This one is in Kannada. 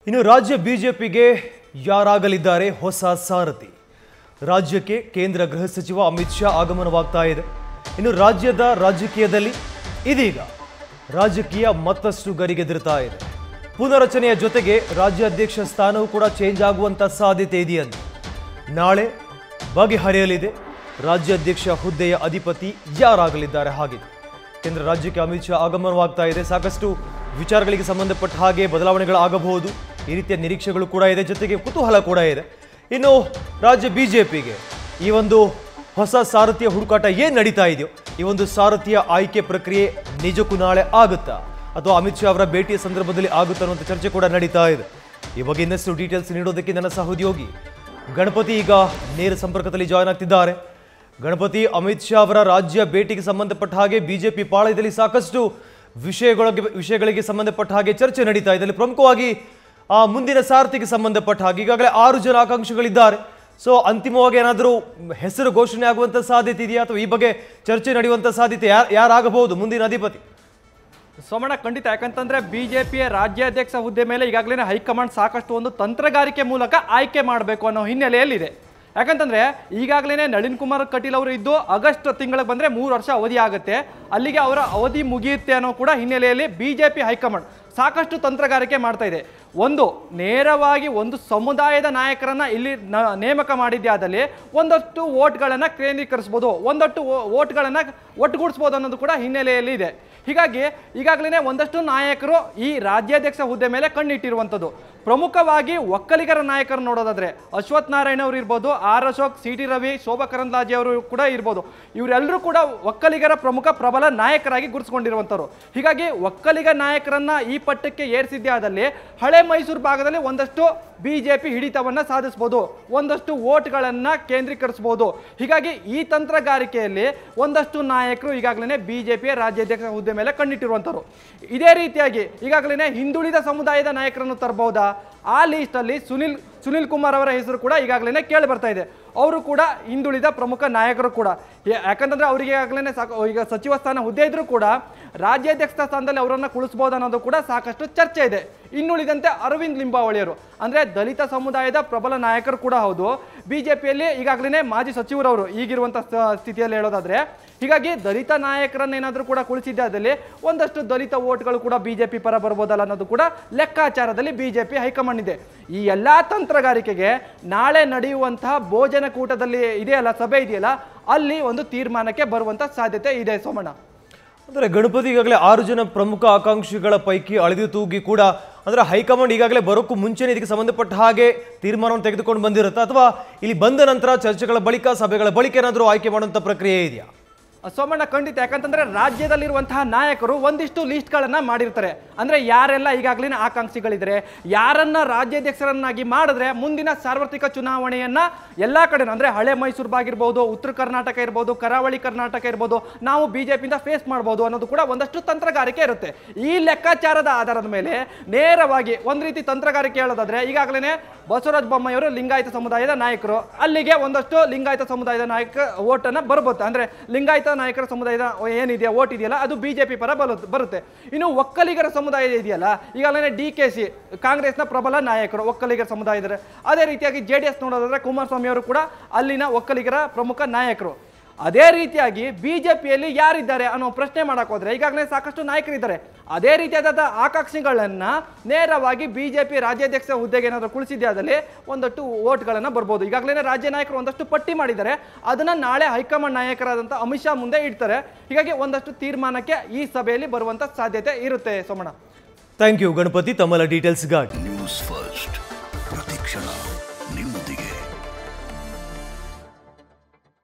ಇನ್ನು ರಾಜ್ಯ ಬಿಜೆಪಿಗೆ ಯಾರಾಗಲಿದ್ದಾರೆ ಹೊಸ ಸಾರಥಿ ರಾಜ್ಯಕ್ಕೆ ಕೇಂದ್ರ ಗೃಹ ಸಚಿವ ಅಮಿತ್ ಶಾ ಆಗಮನವಾಗ್ತಾ ಇದೆ ಇನ್ನು ರಾಜ್ಯದ ರಾಜಕೀಯದಲ್ಲಿ ಇದೀಗ ರಾಜಕೀಯ ಮತ್ತಷ್ಟು ಗರಿಗೆದರ್ತಾ ಇದೆ ಪುನರಚನೆಯ ಜೊತೆಗೆ ರಾಜ್ಯಾಧ್ಯಕ್ಷ ಸ್ಥಾನವೂ ಕೂಡ ಚೇಂಜ್ ಆಗುವಂತ ಸಾಧ್ಯತೆ ಇದೆಯಂತೆ ನಾಳೆ ಬಗೆಹರಿಯಲಿದೆ ರಾಜ್ಯಾಧ್ಯಕ್ಷ ಹುದ್ದೆಯ ಅಧಿಪತಿ ಯಾರಾಗಲಿದ್ದಾರೆ ಹಾಗಿದೆ ಕೇಂದ್ರ ರಾಜ್ಯಕ್ಕೆ ಅಮಿತ್ ಶಾ ಆಗಮನವಾಗ್ತಾ ಇದೆ ಸಾಕಷ್ಟು ವಿಚಾರಗಳಿಗೆ ಸಂಬಂಧಪಟ್ಟ ಹಾಗೆ ಬದಲಾವಣೆಗಳಾಗಬಹುದು ಈ ರೀತಿಯ ನಿರೀಕ್ಷೆಗಳು ಕೂಡ ಇದೆ ಜೊತೆಗೆ ಕುತೂಹಲ ಕೂಡ ಇದೆ ಇನ್ನು ರಾಜ್ಯ ಬಿಜೆಪಿಗೆ ಈ ಒಂದು ಹೊಸ ಸಾರಥಿಯ ಹುಡುಕಾಟ ಏನು ನಡೀತಾ ಇದೆಯೋ ಈ ಒಂದು ಸಾರಥಿಯ ಆಯ್ಕೆ ಪ್ರಕ್ರಿಯೆ ನಿಜಕ್ಕೂ ನಾಳೆ ಆಗುತ್ತಾ ಅಥವಾ ಅಮಿತ್ ಶಾ ಅವರ ಭೇಟಿಯ ಸಂದರ್ಭದಲ್ಲಿ ಆಗುತ್ತಾ ಅನ್ನುವಂಥ ಚರ್ಚೆ ಕೂಡ ನಡೀತಾ ಇದೆ ಈ ಬಗ್ಗೆ ಇನ್ನಷ್ಟು ಡೀಟೇಲ್ಸ್ ನೀಡೋದಕ್ಕೆ ನನ್ನ ಸಹೋದ್ಯೋಗಿ ಗಣಪತಿ ಈಗ ನೇರ ಸಂಪರ್ಕದಲ್ಲಿ ಜಾಯ್ನ್ ಆಗ್ತಿದ್ದಾರೆ ಗಣಪತಿ ಅಮಿತ್ ಶಾ ಅವರ ರಾಜ್ಯ ಭೇಟಿಗೆ ಸಂಬಂಧಪಟ್ಟ ಹಾಗೆ ಬಿಜೆಪಿ ಪಾಳಯದಲ್ಲಿ ಸಾಕಷ್ಟು ವಿಷಯಗಳಿಗೆ ವಿಷಯಗಳಿಗೆ ಸಂಬಂಧಪಟ್ಟ ಹಾಗೆ ಚರ್ಚೆ ನಡೀತಾ ಇದೆ ಇದರಲ್ಲಿ ಪ್ರಮುಖವಾಗಿ ಆ ಮುಂದಿನ ಸಾರಥಿಗೆ ಸಂಬಂಧಪಟ್ಟ ಹಾಗೆ ಈಗಾಗಲೇ ಆರು ಜನ ಆಕಾಂಕ್ಷಿಗಳಿದ್ದಾರೆ ಸೊ ಅಂತಿಮವಾಗಿ ಏನಾದರೂ ಹೆಸರು ಘೋಷಣೆ ಆಗುವಂಥ ಸಾಧ್ಯತೆ ಇದೆಯಾ ಅಥವಾ ಈ ಬಗ್ಗೆ ಚರ್ಚೆ ನಡೆಯುವಂಥ ಸಾಧ್ಯತೆ ಯಾರು ಯಾರಾಗಬಹುದು ಮುಂದಿನ ಅಧಿಪತಿ ಸೋಮಣ್ಣ ಖಂಡಿತ ಯಾಕಂತಂದ್ರೆ ಬಿಜೆಪಿಯ ರಾಜ್ಯಾಧ್ಯಕ್ಷ ಹುದ್ದೆ ಮೇಲೆ ಈಗಾಗಲೇ ಹೈಕಮಾಂಡ್ ಸಾಕಷ್ಟು ಒಂದು ತಂತ್ರಗಾರಿಕೆ ಮೂಲಕ ಆಯ್ಕೆ ಮಾಡಬೇಕು ಅನ್ನೋ ಹಿನ್ನೆಲೆಯಲ್ಲಿದೆ ಯಾಕಂತಂದ್ರೆ ಈಗಾಗಲೇ ನಳಿನ್ ಕುಮಾರ್ ಕಟೀಲ್ ಅವರು ಇದ್ದು ಆಗಸ್ಟ್ ತಿಂಗಳಿಗೆ ಬಂದ್ರೆ ಮೂರು ವರ್ಷ ಅವಧಿ ಆಗುತ್ತೆ ಅಲ್ಲಿಗೆ ಅವರ ಅವಧಿ ಮುಗಿಯುತ್ತೆ ಅನ್ನೋ ಕೂಡ ಹಿನ್ನೆಲೆಯಲ್ಲಿ ಬಿಜೆಪಿ ಹೈಕಮಾಂಡ್ ಸಾಕಷ್ಟು ತಂತ್ರಗಾರಿಕೆ ಮಾಡ್ತಾ ಇದೆ ಒಂದು ನೇರವಾಗಿ ಒಂದು ಸಮುದಾಯದ ನಾಯಕರನ್ನ ಇಲ್ಲಿ ನ- ನೇಮಕ ಮಾಡಿದ್ದೆ ಆದಲ್ಲಿ ಒಂದಷ್ಟು ಓಟ್ಗಳನ್ನು ಕೇಂದ್ರೀಕರಿಸ್ಬೋದು ಒಂದಷ್ಟು ಓಟ್ಗಳನ್ನು ಒಟ್ಟುಗೂಡಿಸ್ಬೋದು ಅನ್ನೋದು ಕೂಡ ಹಿನ್ನೆಲೆಯಲ್ಲಿ ಇದೆ ಹೀಗಾಗಿ ಈಗಾಗಲೇ ಒಂದಷ್ಟು ನಾಯಕರು ಈ ರಾಜ್ಯಾಧ್ಯಕ್ಷ ಹುದ್ದೆ ಮೇಲೆ ಕಣ್ಣಿಟ್ಟಿರುವಂಥದ್ದು ಪ್ರಮುಖವಾಗಿ ಒಕ್ಕಲಿಗರ ನಾಯಕರು ನೋಡೋದಾದ್ರೆ ಅಶ್ವಥ್ ನಾರಾಯಣ ಅವರು ಇರ್ಬೋದು R Ashok C T Ravi Shobha Karandlaje ಅವರು ಕೂಡ ಇರ್ಬೋದು ಇವರೆಲ್ಲರೂ ಕೂಡ ಒಕ್ಕಲಿಗರ ಪ್ರಮುಖ ಪ್ರಬಲ ನಾಯಕರಾಗಿ ಗುರುತಿಸಿಕೊಂಡಿರುವಂಥವ್ರು ಹೀಗಾಗಿ ಒಕ್ಕಲಿಗ ನಾಯಕರನ್ನ ಈ ಪಟ್ಟಕ್ಕೆ ಏರಿಸಿದ್ದೇ ಆದಲ್ಲಿ ಹಳೆ ಮೈಸೂರು ಭಾಗದಲ್ಲಿ ಒಂದಷ್ಟು ಬಿಜೆಪಿ ಹಿಡಿತವನ್ನ ಸಾಧಿಸಬಹುದು ಒಂದಷ್ಟು ಓಟ್ಗಳನ್ನ ಕೇಂದ್ರೀಕರಿಸಬಹುದು ಹೀಗಾಗಿ ಈ ತಂತ್ರಗಾರಿಕೆಯಲ್ಲಿ ಒಂದಷ್ಟು ನಾಯಕರು ಈಗಾಗಲೇ ಬಿಜೆಪಿಯ ರಾಜ್ಯಾಧ್ಯಕ್ಷ ಹುದ್ದೆ ಮೇಲೆ ಕಣ್ಣಿಟ್ಟಿರುವಂಥವ್ರು ಇದೇ ರೀತಿಯಾಗಿ ಈಗಾಗಲೇ ಹಿಂದುಳಿದ ಸಮುದಾಯದ ನಾಯಕರನ್ನು ತರಬಹುದಾ ಆ ಲೀಸ್ಟಲ್ಲಿ ಸುನಿಲ್ ಸುನಿಲ್ ಕುಮಾರ್ ಅವರ ಹೆಸರು ಕೂಡ ಈಗಾಗಲೇ ಕೇಳಿ ಬರ್ತಾ ಇದೆ ಅವರು ಕೂಡ ಹಿಂದುಳಿದ ಪ್ರಮುಖ ನಾಯಕರು ಕೂಡ ಯಾ- ಯಾಕಂತಂದ್ರೆ ಅವರಿಗೆ ಈಗಾಗಲೇ ಸಾಕು ಈಗ ಸಚಿವ ಸ್ಥಾನ ಹುದ್ದೆ ಇದ್ರೂ ಕೂಡ ರಾಜ್ಯಾಧ್ಯಕ್ಷ ಸ್ಥಾನದಲ್ಲಿ ಅವರನ್ನ ಕುಳಿಸ್ಬೋದು ಅನ್ನೋದು ಕೂಡ ಸಾಕಷ್ಟು ಚರ್ಚೆ ಇದೆ ಇನ್ನುಳಿದಂತೆ ಅರವಿಂದ್ ಲಿಂಬಾವಳಿಯರು ಅಂದ್ರೆ ದಲಿತ ಸಮುದಾಯದ ಪ್ರಬಲ ನಾಯಕರು ಕೂಡ ಹೌದು ಬಿಜೆಪಿಯಲ್ಲಿ ಈಗಾಗಲೇ ಮಾಜಿ ಸಚಿವರವರು ಈಗಿರುವಂಥ ಸ- ಸ್ಥಿತಿಯಲ್ಲಿ ಹೇಳೋದಾದ್ರೆ ಹೀಗಾಗಿ ದಲಿತ ನಾಯಕರನ್ನೇನಾದರೂ ಕೂಡ ಕುಳಿಸಿದ್ದಾದಲ್ಲಿ ಒಂದಷ್ಟು ದಲಿತ ಓಟ್ಗಳು ಕೂಡ ಬಿಜೆಪಿ ಪರ ಬರ್ಬೋದಲ್ಲ ಅನ್ನೋದು ಕೂಡ ಲೆಕ್ಕಾಚಾರದಲ್ಲಿ ಬಿಜೆಪಿ ಹೈಕಮಾಂಡ್ ಇದೆ ಈ ಎಲ್ಲಾ ತಂತ್ರಗಾರಿಕೆಗೆ ನಾಳೆ ನಡೆಯುವಂತಹ ಭೋಜನ ಕೂಟದಲ್ಲಿ ಇದೆಯಲ್ಲ ಸಭೆ ಇದೆಯಲ್ಲ ಅಲ್ಲಿ ಒಂದು ತೀರ್ಮಾನಕ್ಕೆ ಬರುವಂತ ಸಾಧ್ಯತೆ ಇದೆ ಸೋಮಣ್ಣ ಅಂದರೆ ಗಣಪತಿ ಈಗಾಗಲೇ ಆರು ಜನ ಪ್ರಮುಖ ಆಕಾಂಕ್ಷಿಗಳ ಪೈಕಿ ಅಳೆದು ತೂಗಿ ಕೂಡ ಅಂದ್ರೆ ಹೈಕಮಾಂಡ್ ಈಗಾಗಲೇ ಬರೋಕ್ಕೂ ಮುಂಚೆನೇ ಇದಕ್ಕೆ ಸಂಬಂಧಪಟ್ಟ ಹಾಗೆ ತೀರ್ಮಾನವನ್ನು ತೆಗೆದುಕೊಂಡು ಬಂದಿರುತ್ತಾ ಅಥವಾ ಇಲ್ಲಿ ಬಂದ ನಂತರ ಚರ್ಚೆಗಳ ಬಳಿಕ ಸಭೆಗಳ ಬಳಿಕ ಏನಾದರೂ ಆಯ್ಕೆ ಮಾಡುವಂಥ ಪ್ರಕ್ರಿಯೆ ಇದೆಯಾ ಸೋಮಣ್ಣ ಖಂಡಿತ ಯಾಕಂತಂದ್ರೆ ರಾಜ್ಯದಲ್ಲಿರುವಂತಹ ನಾಯಕರು ಒಂದಿಷ್ಟು ಲಿಸ್ಟ್ಗಳನ್ನ ಮಾಡಿರ್ತಾರೆ ಅಂದ್ರೆ ಯಾರೆಲ್ಲ ಈಗಾಗಲೇ ಆಕಾಂಕ್ಷಿಗಳಿದ್ರೆ ಯಾರನ್ನ ರಾಜ್ಯಾಧ್ಯಕ್ಷರನ್ನಾಗಿ ಮಾಡಿದ್ರೆ ಮುಂದಿನ ಸಾರ್ವತ್ರಿಕ ಚುನಾವಣೆಯನ್ನ ಎಲ್ಲಾ ಕಡೆ ಅಂದ್ರೆ ಹಳೆ ಮೈಸೂರು ಆಗಿರ್ಬೋದು ಉತ್ತರ ಕರ್ನಾಟಕ ಇರ್ಬೋದು ಕರಾವಳಿ ಕರ್ನಾಟಕ ಇರ್ಬೋದು ನಾವು ಬಿಜೆಪಿಯಿಂದ ಫೇಸ್ ಮಾಡ್ಬೋದು ಅನ್ನೋದು ಕೂಡ ಒಂದಷ್ಟು ತಂತ್ರಗಾರಿಕೆ ಇರುತ್ತೆ ಈ ಲೆಕ್ಕಾಚಾರದ ಆಧಾರದ ಮೇಲೆ ನೇರವಾಗಿ ಒಂದ್ ರೀತಿ ತಂತ್ರಗಾರಿಕೆ ಹೇಳೋದಾದ್ರೆ ಈಗಾಗಲೇ ಬಸವರಾಜ ಬೊಮ್ಮಾಯಿಯವರು ಲಿಂಗಾಯತ ಸಮುದಾಯದ ನಾಯಕರು ಅಲ್ಲಿಗೆ ಒಂದಷ್ಟು ಲಿಂಗಾಯತ ಸಮುದಾಯದ ನಾಯಕ ಓಟನ್ನ ಬರ್ಬೋದು ಅಂದ್ರೆ ಲಿಂಗಾಯತ ನಾಯಕರ ಸಮುದಾಯದ ಏನಿದೆಯಾ ಓಟ್ ಇದೆಯಲ್ಲ ಅದು ಬಿಜೆಪಿ ಪರ ಬಲು- ಬರುತ್ತೆ ಇನ್ನು ಒಕ್ಕಲಿಗರ ಸಮುದಾಯ ಇದೆಯಲ್ಲ ಈಗಾಗಲೇ ಡಿ ಕೆ ಸಿ ಕಾಂಗ್ರೆಸ್ನ ಪ್ರಬಲ ನಾಯಕರು ಒಕ್ಕಲಿಗರ ಸಮುದಾಯದ ಅದೇ ರೀತಿಯಾಗಿ ಜೆ ಡಿ ಎಸ್ ನೋಡೋದಾದ್ರೆ ಕುಮಾರಸ್ವಾಮಿ ಅವರು ಕೂಡ ಅಲ್ಲಿನ ಒಕ್ಕಲಿಗರ ಪ್ರಮುಖ ನಾಯಕರು ಅದೇ ರೀತಿಯಾಗಿ ಬಿಜೆಪಿಯಲ್ಲಿ ಯಾರಿದ್ದಾರೆ ಅನ್ನೋ ಪ್ರಶ್ನೆ ಮಾಡಕ್ ಹೋದ್ರೆ ಈಗಾಗಲೇ ಸಾಕಷ್ಟು ನಾಯಕರಿದ್ದಾರೆ ಅದೇ ರೀತಿಯಾದ ಆಕಾಂಕ್ಷಿಗಳನ್ನ ನೇರವಾಗಿ ಬಿಜೆಪಿ ರಾಜ್ಯಾಧ್ಯಕ್ಷ ಹುದ್ದೆಗೆ ಏನಾದರೂ ಕುಳಿಸಿದ್ದೆ ಆದಲ್ಲಿ ಒಂದಷ್ಟು ಓಟ್ಗಳನ್ನ ಬರ್ಬೋದು ಈಗಾಗಲೇ ರಾಜ್ಯ ನಾಯಕರು ಒಂದಷ್ಟು ಪಟ್ಟಿ ಮಾಡಿದ್ದಾರೆ ಅದನ್ನ ನಾಳೆ ಹೈಕಮಾಂಡ್ ನಾಯಕರಾದಂಥ ಅಮಿತ್ ಶಾ ಮುಂದೆ ಇಡ್ತಾರೆ ಹೀಗಾಗಿ ಒಂದಷ್ಟು ತೀರ್ಮಾನಕ್ಕೆ ಈ ಸಭೆಯಲ್ಲಿ ಬರುವಂತ ಸಾಧ್ಯತೆ ಇರುತ್ತೆ ಸೋಮಣ್ಣ ಥ್ಯಾಂಕ್ ಯು ಗಣಪತಿ ತಮ್ಮೆಲ್ಲ ಡೀಟೇಲ್ಸ್ಗಾಗಿ ನ್ಯೂಸ್ ಫಸ್ಟ್ ಪ್ರತಿಕ್ಷಣ ನಿಮ್ಮೊಂದಿಗೆ